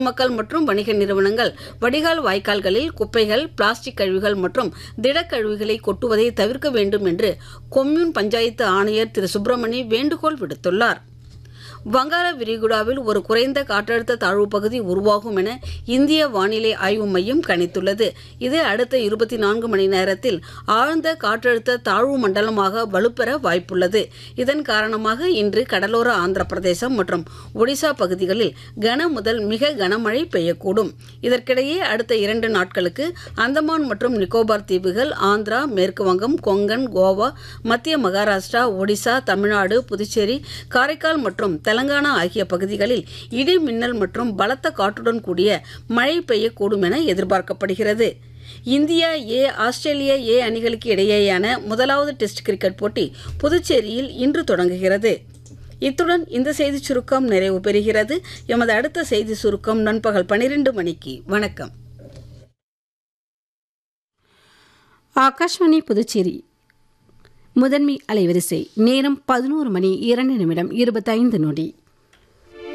மக்கள் மற்றும் வணிக நிறுவனங்கள் வடிகால் வாய்க்கால்களில் குப்பைகள் பிளாஸ்டிக் கழிவுகள் மற்றும் திடக்கழிவுகளை கொட்டுவதை தவிர்க்க வேண்டும் என்று கொம்யூன் பஞ்சாயத்து ஆணையர் திரு சுப்பிரமணி வேண்டுகோள் விடுத்துள்ளார் வங்காள விரிகுடாவில் ஒரு குறைந்த காற்றழுத்த தாழ்வு பகுதி உருவாகும் என இந்திய வானிலை ஆய்வு மையம் கணித்துள்ளது இது அடுத்த இருபத்தி நான்கு மணி நேரத்தில் ஆழ்ந்த காற்றழுத்த தாழ்வு மண்டலமாக வலுப்பெற வாய்ப்புள்ளது இதன் காரணமாக இன்று கடலோர ஆந்திர பிரதேசம் மற்றும் ஒடிசா பகுதிகளில் கன முதல் மிக கனமழை பெய்யக்கூடும் இதற்கிடையே அடுத்த இரண்டு நாட்களுக்கு அந்தமான் மற்றும் நிக்கோபார் தீவுகள் ஆந்திரா மேற்கு வங்கம் கொங்கன் கோவா மத்திய மகாராஷ்டிரா ஒடிசா தமிழ்நாடு புதுச்சேரி காரைக்கால் மற்றும் தெலங்கானா ஆகிய பகுதிகளில் இடி மின்னல் மற்றும் பலத்த காற்றுடன் கூடிய மழை பெய்யக்கூடும் என எதிர்பார்க்கப்படுகிறது இந்தியா ஏ ஆஸ்திரேலியா ஏ அணிகளுக்கு இடையேயான முதலாவது டெஸ்ட் கிரிக்கெட் போட்டி புதுச்சேரியில் இன்று தொடங்குகிறது இத்துடன் இந்த செய்திச் சுருக்கம் நிறைவு பெறுகிறது எமது அடுத்த செய்தி சுருக்கம் நண்பகல் பனிரெண்டு மணிக்கு வணக்கம் ஆகாஷ்வாணி புதுச்சேரி முதன்மை அலைவரிசை நேரம் பதினோரு மணி இரண்டு நிமிடம் இருபத்தைந்து நொடி